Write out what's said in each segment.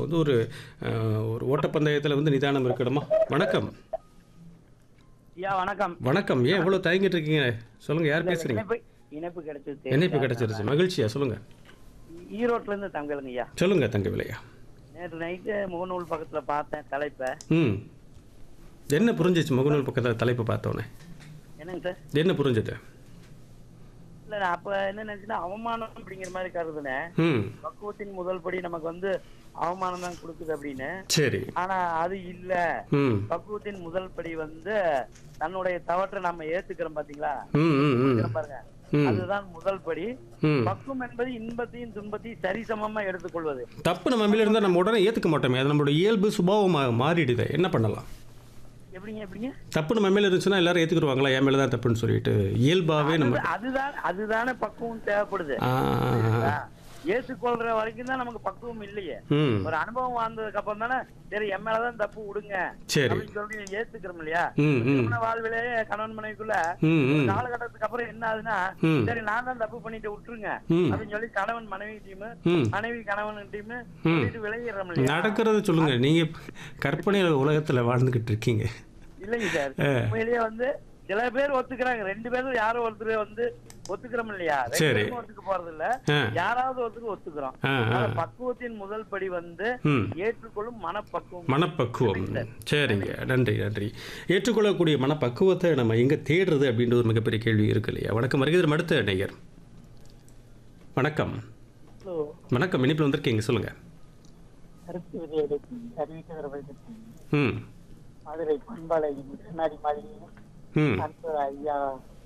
வந்து ஒரு அஹ், ஒரு ஓட்டப்பந்தயத்தில் வந்து நிதானம் இருக்கணுமா வணக்கம் ஐயா வணக்கம் வணக்கம் ஏன் இவ்வளோ தயங்கிட்டு இருக்கீங்க சொல்லுங்கள் யார் பேசுகிறீங்க இணைப்பு இணைப்பு கிடைச்சது இணைப்பு கிடைச்சிருச்சு மகிழ்ச்சியா சொல்லுங்கள் ஈரோட்ல இருந்து தங்கலுங்க ஐயா சொல்லுங்கள் தங்க விலையா நேற்று நைட்டு முகநூல் பக்கத்துல பார்த்தேன் தலைப்பை ம் என்ன புரிஞ்சிச்சு முகநூல் பக்கத்தில் தலைப்பு பார்த்தோன்னே என்னங்க சார் என்ன புரிஞ்சுது இல்ல நான் அப்ப என்ன நினைச்சுன்னா அவமானம் அப்படிங்கிற மாதிரி கருதுனேன் ம் பக்குவத்தின் முதல் படி நமக்கு வந்து அவமானம் தான் கொடுக்குது அப்படின்னு சரி ஆனா அது இல்ல ம் பக்குவத்தின் முதல் படி வந்து தன்னுடைய தவற்றை நம்ம ஏத்துக்கிறோம் பாத்தீங்களா ம் ம் ம் பாருங்க ம். அதுதான் முதல் படி ம் பக்குவம் என்பது இன்பத்தையும் துன்பத்தையும் சரிசமமா எடுத்துக்கொள்வது தப்பு நம்ம மேல இருந்தால் நம்ம உடனே ஏற்றுக்க மாட்டோமே அது நம்மளோட இயல்பு சுபாவமாக மாறிடுது என்ன பண்ணலாம் எப்படிங்க எப்படிங்க தப்பு நம்ம மேல இருந்துச்சுன்னா எல்லாரும் ஏற்றுக்குருவாங்களா என் மேலே தான் தப்புன்னு சொல்லிட்டு இயல்பாகவே நம்ம அது- அதுதான் அதுதானே பக்குவம் தேவைப்படுது ஆ, ஆ, ஆ. ஏற்றுக்கொள்ற வரைக்கும் தான் நமக்கு பக்குவம் இல்லையே ம் ஒரு அனுபவம் வாழ்ந்ததுக்கு அப்புறம் தானே சரி என் மேலதான் தப்பு விடுங்க சரி அப்படின்னு சொல்லி ஏத்துக்கிறோம் இல்லையா ம் ம் திருமண வாழ்விலே கணவன் மனைவிக்குள்ள ம் ஒரு ம் காலகட்டத்துக்கு அப்புறம் என்ன ஆகுதுன்னா ம். சரி நான் தான் தப்பு பண்ணிட்டு விட்டுருங்க ம். அப்படின்னு சொல்லி கணவன் மனைவி டீம் ம் மனைவி கணவன் டீம் ம். சொல்லிட்டு விலகிடுறோம் இல்லையா நடக்கிறத சொல்லுங்க நீங்க கற்பனை உலகத்துல வாழ்ந்துகிட்டு இருக்கீங்க இல்லைங்க சார் ஆ. உண்மையிலேயே வந்து சில பேர் ஒத்துக்கிறாங்க ரெண்டு பேரும் யாரோ ஒருத்தர் வந்து ஒத்துக்கிறோம் இல்லையா ரெண்டு சரி. பேரும் ஒத்துக்க போறது இல்ல ஆ யாராவது ஒருத்தருக்கு ஒத்துக்கிறோம் ஆ ஆ ஆனா பக்குவத்தின் முதல் படி வந்து ம் ஏற்றுக்கொள்ளும் மனப்பக்குவம் மனப்பக்குவம் சரிங்க நன்றி நன்றி ஏற்றுக்கொள்ளக்கூடிய மனப்பக்குவத்தை நம்ம எங்கே தேடுறது அப்படின்ற ஒரு மிகப்பெரிய கேள்வி இருக்கு இல்லையா வணக்கம் வருகிறது அடுத்த நேயர் வணக்கம் ஹலோ வணக்கம் இனிப்பில் வந்திருக்கீங்க சொல்லுங்க கருத்து விதையெடுப்பு அறிவிக்கிறவர்கள் ம் மதுரை பண்பாளை முன்னாடி மாதிரி ம் அந்த ஐயா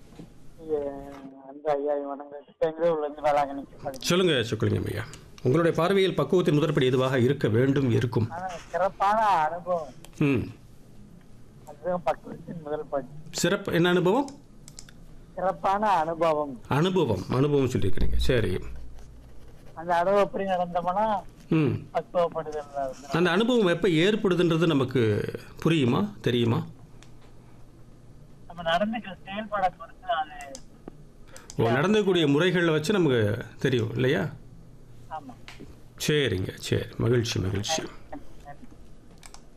அந்த ஐயா வணங்குறது பெங்களூர்ல இருந்து வேளாங்கண்ணி சொல்லுங்க சுக்குலிங்கம் ஐயா உங்களுடைய பார்வையில் பக்குவத்தின் முதற்படி எதுவாக இருக்க வேண்டும் இருக்கும் ஆனா சிறப்பான அனுபவம் ம் அதுதான் பக்குவத்தின் முதல் படி சிறப்பு என்ன அனுபவம் சிறப்பான அனுபவம் அனுபவம் அனுபவம் சொல்லியிருக்கிறீங்க சரி அந்த அனுபவப்படி நடந்தோம்னா ம் பக்குவப்படுதல் தான். அந்த அனுபவம் எப்போ ஏற்படுதுன்றது நமக்கு புரியுமா தெரியுமா நம்ம நடந்துக்கிற செயல்பாடை பொறுத்து அது ஓ நடந்தக்கூடிய முறைகளில் வச்சு நமக்கு தெரியும் இல்லையா ஆமா சரிங்க சரி மகிழ்ச்சி மகிழ்ச்சி